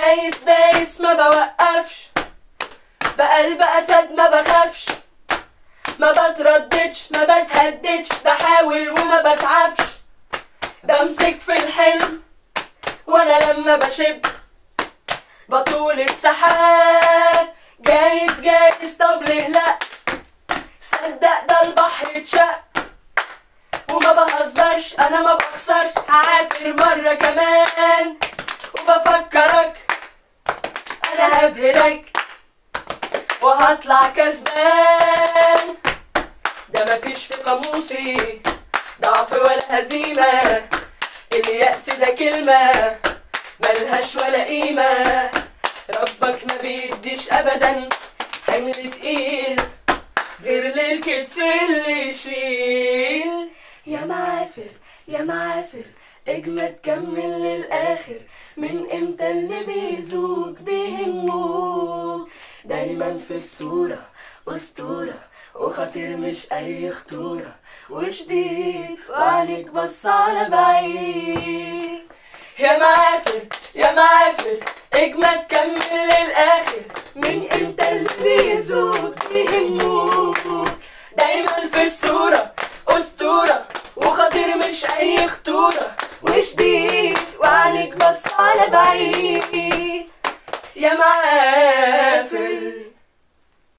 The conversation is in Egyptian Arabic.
دايس دايس ما بوقفش بقلب اسد ما بخافش ما بترددش ما بتهددش بحاول وما بتعبش بمسك في الحلم وانا لما بشب بطول السحاب جايز جايز طب ليه لا صدق ده البحر اتشق وما بهزرش انا ما بخسرش هعافر مرة كمان وبفكرك انا هبهرك وهطلع كسبان ده مفيش في قاموسي ضعف ولا هزيمة اليأس ده كلمة ملهاش ولا قيمة ربك ما بيديش أبدا حمل تقيل غير للكتف اللي يشيل يا معافر يا معافر اجمد كمل للآخر من امتى اللي بيزوج بيهموك دايما في الصورة أسطورة وخطير مش أي خطورة وشديد وعينك بص على بعيد يا معافر يا معافر اجمد كمل للآخر من امتى اللي بيزوج بيهموك دايما في الصورة أسطورة وخطير مش أي خطورة وشديد وعينك بص على بعيد يا معافر